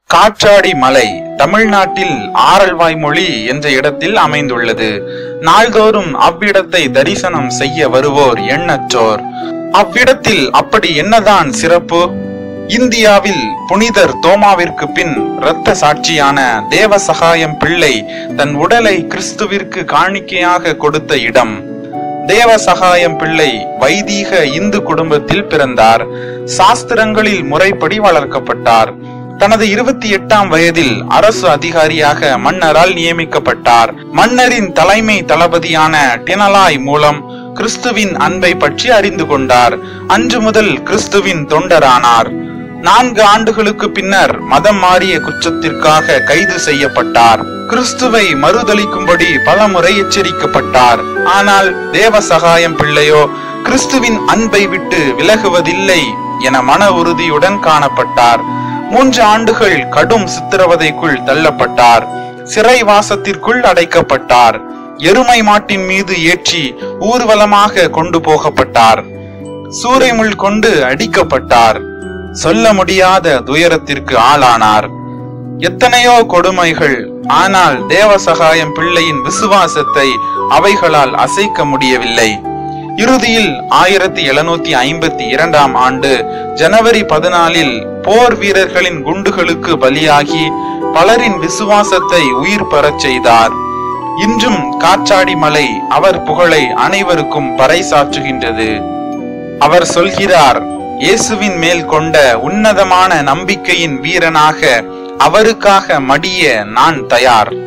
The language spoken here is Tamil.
காற்றாடி மலை தமிழ்நாட்டில் ஆரல்வாய் மொழி என்ற இடத்தில் அமைந்துள்ளது நாள்தோறும் அவ்விடத்தை தரிசனம் செய்ய வருவோர் எண்ணற்றோர் அவ்விடத்தில் அப்படி என்னதான் சிறப்பு இந்தியாவில் புனிதர் தோமாவிற்கு பின் இரத்த சாட்சியான தேவசகாயம் பிள்ளை தன் உடலை கிறிஸ்துவிற்கு காணிக்கையாக கொடுத்த இடம் தேவசகாயம் பிள்ளை வைதீக இந்து குடும்பத்தில் பிறந்தார் சாஸ்திரங்களில் முறைப்படி வளர்க்கப்பட்டார் தனது இருபத்தி எட்டாம் வயதில் அரசு அதிகாரியாக மன்னரால் நியமிக்கப்பட்டார் மன்னரின் தலைமை தளபதியான டினலாய் மூலம் கிறிஸ்துவின் அன்பை பற்றி அறிந்து கொண்டார் அன்று முதல் கிறிஸ்துவின் தொண்டரானார் நான்கு ஆண்டுகளுக்கு பின்னர் மதம் மாறிய குற்றத்திற்காக கைது செய்யப்பட்டார் கிறிஸ்துவை மறுதளிக்கும்படி பலமுறை எச்சரிக்கப்பட்டார் ஆனால் தேவ சகாயம் பிள்ளையோ கிறிஸ்துவின் அன்பை விட்டு விலகுவதில்லை என மன உறுதியுடன் காணப்பட்டார் மூன்று ஆண்டுகள் கடும் சித்திரவதைக்குள் தள்ளப்பட்டார் சிறை வாசத்திற்குள் அடைக்கப்பட்டார் எருமை மாட்டின் மீது ஏற்றி ஊர்வலமாக கொண்டு போகப்பட்டார் சூறைமுள் கொண்டு அடிக்கப்பட்டார் சொல்ல முடியாத துயரத்திற்கு ஆளானார் எத்தனையோ கொடுமைகள் ஆனால் தேவசகாயம் பிள்ளையின் விசுவாசத்தை அவைகளால் அசைக்க முடியவில்லை இறுதியில் ஆயிரத்தி எழுநூத்தி ஐம்பத்தி இரண்டாம் ஆண்டு ஜனவரி பதினாலில் போர் வீரர்களின் குண்டுகளுக்கு பலியாகி பலரின் விசுவாசத்தை உயிர் பெறச் செய்தார் இன்றும் காற்றாடி மலை அவர் புகழை அனைவருக்கும் பறைசாற்றுகின்றது அவர் சொல்கிறார் இயேசுவின் மேல் கொண்ட உன்னதமான நம்பிக்கையின் வீரனாக அவருக்காக மடிய நான் தயார்